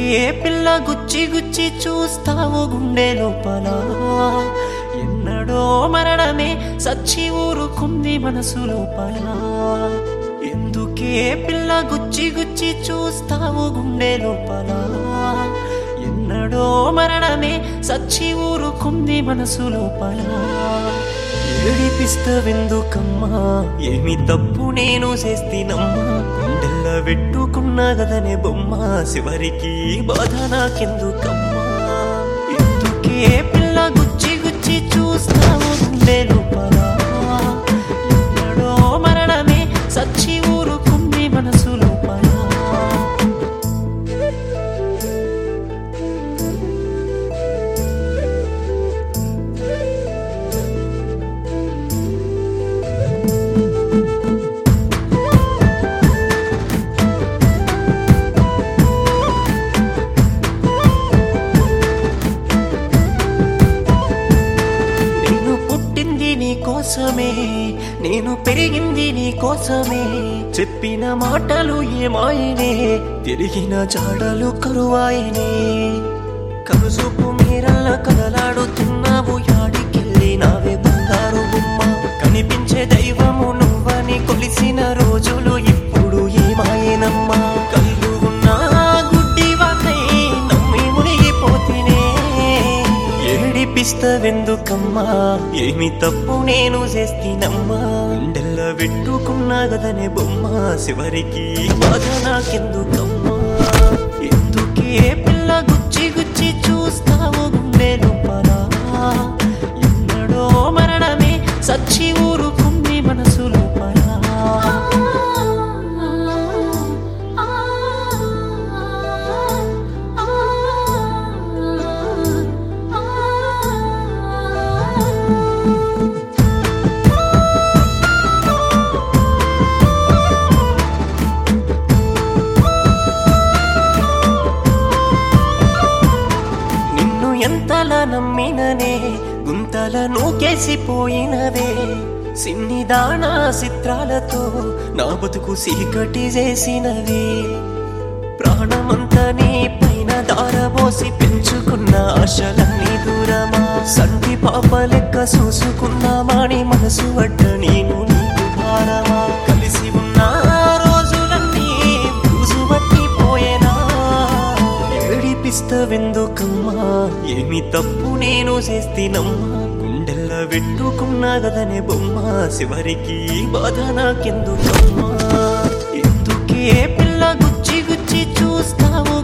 ఎందుకే పిల్ల గుచ్చి గుచ్చి చూస్తావు గుండె లోపల ఎన్నడో మరణమే సచ్చి ఊరుకుంది మనసు లోపల ఎందుకే పిల్ల గుచ్చి గుచ్చి చూస్తావు గుండె లోపల ఎన్నడో మరణమే సచ్చి ఊరుకుంది మనసు లోపల ఏడిపిస్తవెందుకమ్మా ఏమి తప్పు నేను చేస్తినమ్మా గుండెల్ల పెట్టుకున్న గదనే బొమ్మ చివరికి బాధ నాకెందుకమ్మా ఎందుకే పిల్ల గుచ్చి గుచ్చి చూస్తావు గుండె లోపల ఎన్నడో మరణమే సచ్చి ఊరుకుంది మనసు లోపల నేను పుట్టింది నీ కోసమే నేను పెరిగింది నీ కోసమే చెప్పిన మాటలు ఏమాయనే తిరిగిన జాడలు కరువాయనే కనుసూపు మీరల్ల కదలాడుతున్నావు యాడికెళ్ళి నావే బంగారు బొమ్మ కనిపించే దైవము నువ్వని కొలిసిన రోజులు ఇప్పుడు ఏమాయనమ్మా కళ్ళు ఉన్నా గుడ్డివాణ్ణై నమ్మి మునిగిపోతినే ఏడిపిస్తవెందుకమ్మా ఏమి తప్పు నేను చేస్తినమ్మా గుండెల్ల పెట్టుకున్నా గదనే బొమ్మ చివరికి బాధ నాకెందుకమ్మా ఎందుకే పిల్ల గుచ్చి గుచ్చి చూస్తావు గుండె లోపల ఎన్నడో మరణమే సచ్చి ఊరుకుంది మనసు లోపల నిన్ను ఎంతలా నమ్మిననే గుంతల నూకేసిపోయినవే సిన్ని దానా చిత్రాలతో నా బతుకు సీకటి చేసినవే ప్రాణమంతా నీ పైన దారబోసి పెంచుకున్న ఆశలన్నీ దూరమా సంటి పాప లెక్క చూసుకున్నామాని మనసు అడ్డ నేను నీకు భారమా కలిసి ఉన్న రోజులన్నీ బూజు పట్టిపోయేనా ఏడిపిస్తవెందుకమ్మా ఏమి తప్పు నేను చేస్తినమ్మా గుండెల్ల పెట్టుకున్నా గదనే బొమ్మ చివరికి బాధ నాకెందుకమ్మా ఎందుకే పిల్ల గుచ్చి గుచ్చి చూస్తావు